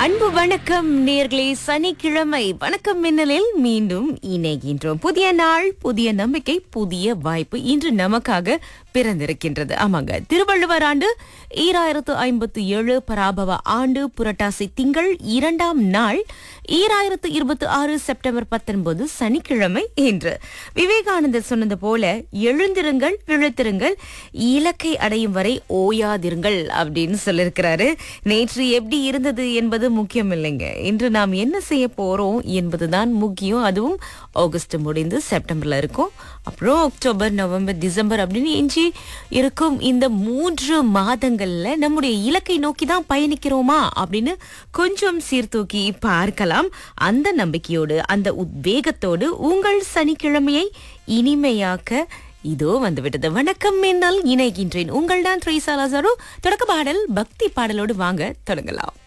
அன்பு வணக்கம் நேர்களே சனிக்கிழமை வணக்கம் மின்னலில் மீண்டும் இணைகின்றோம் புதிய நாள் புதிய நம்பிக்கை புதிய வாய்ப்பு இன்று நமக்காக பிறந்திருக்கின்றது ஆமாங்க திருவள்ளுவர் ஆண்டு ஈராயிரத்து ஐம்பத்து ஏழு பராபவ ஆண்டு புரட்டாசி திங்கள் இரண்டாம் நாள் ஈராயிரத்து இருபத்தி ஆறு செப்டம்பர் பத்தொன்பது சனிக்கிழமை இன்று விவேகானந்தர் சொன்னது போல எழுந்திருங்கள் விழுத்திருங்கள் இலக்கை அடையும் வரை ஓயாதிருங்கள் அப்படின்னு சொல்லியிருக்கிறாரு நேற்று எப்படி இருந்தது என்பது முக்கியம் இல்லைங்க இன்று நாம் என்ன செய்ய போறோம் என்பதுதான் முக்கியம் அதுவும் ஆகஸ்ட் முடிந்து செப்டம்பர்ல இருக்கும் அப்புறம் அக்டோபர் நவம்பர் டிசம்பர் அப்படின்னு எஞ்சி இருக்கும் இந்த மூன்று மாதங்கள்ல நம்முடைய இலக்கை நோக்கி தான் பயணிக்கிறோமா அப்படின்னு கொஞ்சம் சீர்தூக்கி பார்க்கலாம் அந்த நம்பிக்கையோடு அந்த உத்வேகத்தோடு உங்கள் சனிக்கிழமையை இனிமையாக்க இதோ வந்துவிட்டது வணக்கம் மின்னல் இணைகின்றேன் உங்கள் தான் த்ரீ சாலாசாரோ தொடக்க பாடல் பக்தி பாடலோடு வாங்க தொடங்கலாம்